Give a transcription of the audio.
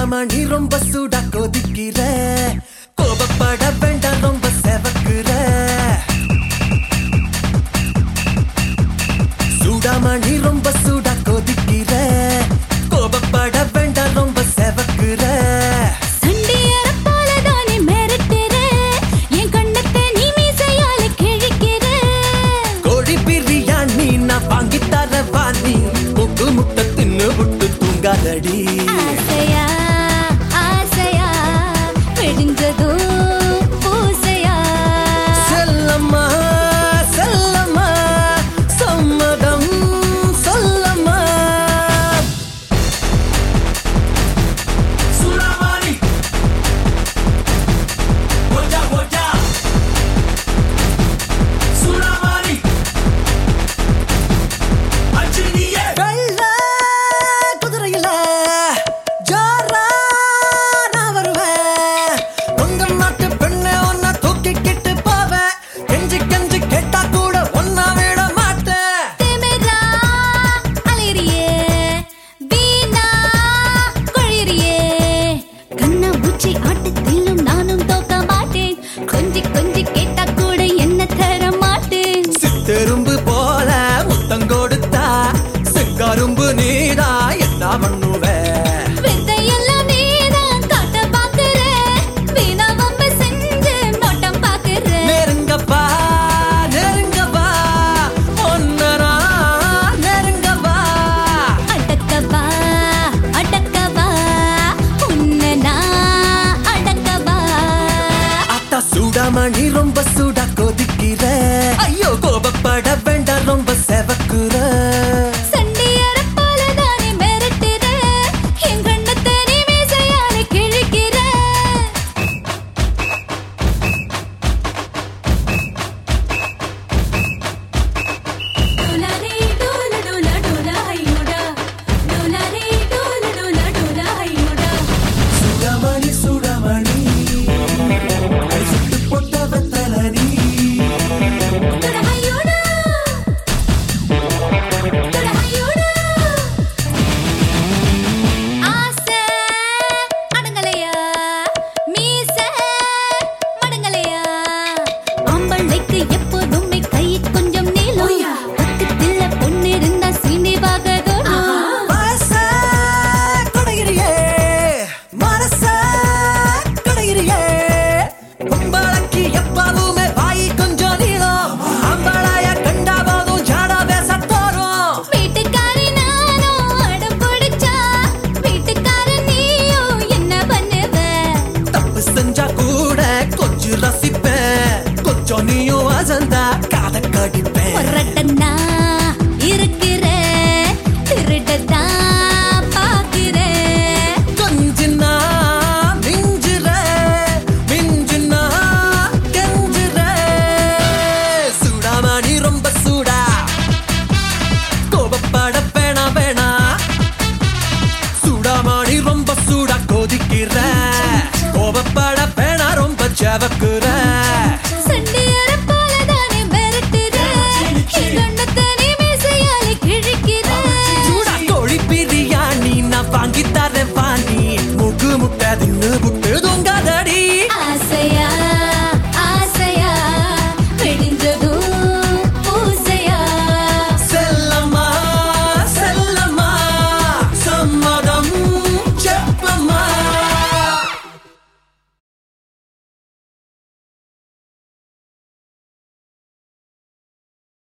சூடாம நீ ரொம்ப சூடா கொதிக்கிற கோபப்பட வேண்டாம் ரொம்ப செவக்குற சூடாம நீ ரொம்ப சூடா கொதிக்கிற கோபப்பட வேண்டாம் ரொம்ப செவக்குற சண்டியர போலதானே மிரட்டுற. என் கண்ணத்தை நீ மீசையால கிழிக்கிற. கோழி பிரியாணி நான் வாங்கி தர வாணி முக்கு முட்டை தின்னு விட்டு தூங்காதடி ஆசையா, ஆசையா, விடிஞ்சதும் பூசையா. செல்லம்மா செல்லம்மா சம்மதம் சொல்லம்மா சுடாமாரி ஓஜா ஓஜா சுடாமாரி அச்சினியே வெள்ள குதிரையில ஜோரா நான் வருவேன் உங்க நாட்டு பெண்ணை ஒன்ன தூக்கிக்கிட்டு போவேன் கெஞ்சி கெஞ்சி கேட்டா கூட ஒன்னா விட மாட்டேன் திமிரா அலைறியே, வீணா கொழிறியே. கண்ணா மூச்சி ஆட்டத்திலும் நானும் தோக்க மாட்டேன் கொஞ்சி கொஞ்சி கேட்டா கூட என்ன தர மாட்டேன் சித்தெரும்பு போல முத்தம் கொடுத்தா செங்கரும்பு நீடா என்ன பண்ணுவ வித்தையெல்லாம் நீதான் காட்ட பாக்குற. வீணா வம்பு செஞ்சு நோட்டம் பாக்குற. நெருங்கப்பா நெருங்கப்பா ஒன்னரா நெருங்கப்பா அடக்கவா, அடக்கவா, உன்னை நான் அடக்கவா. அத்தா சூடாமணி ரொம்ப சூடா கொதிக்கிற ஐயோ கோபப்பட வேண்டாம் ரொம்ப செவக்குற சண்டியர போலதானே மிரட்டுற. என் கண்ணத்தை நீ மீசையால கிழிக்கிற. டோலாரே, டோல, டோல, டோல, ஹையோடா. டோலாரே, டோல, டோல, டோல, ஹையோடா. சூடாமணி சூடாமணி அடி சுட்டு போட்ட வெத்தலனி டோல, ஹையோடா. டோல, ஹையோடா. ஆசை அடங்கலையா மீசை மடங்கலையா ஆம்பளைக்கு எப்போதுமே கை கொஞ்சம் நீளம் பக்கத்துல பொண்ணு இருந்தா சீனிவாகதோ மனச கொடைகிறியே மனச கொடைகிறியே பொம்பளைக்கு எப்பவுமே வாய் கொஞ்சம் நீளம் அம்பளைய கண்டா போதும் ஜாடா பேச தோறும் வீட்டுக்காரி நானும் அடம் பிடிச்சா வீட்டுக்கார நீயும் என்ன பண்ணுவ தப்பு செஞ்சா கூட கொஞ்சம் ரசிப்பேன் கொஞ்சம் நீயும் அசந்தா காத கடிப்பேன் பொறட்டனா இருக்கிற திருடதான் பாக்குறேன் கொஞ்சினா மிஞ்சுற மிஞ்சுனா கெஞ்சுற சூடாமணி ரொம்ப சூடா கோபப்பட வேணா வேணா சூடாமணி ரொம்ப சூடா கொதிக்கிற கோபப்பட வேணா ரொம்ப ஜவக்குற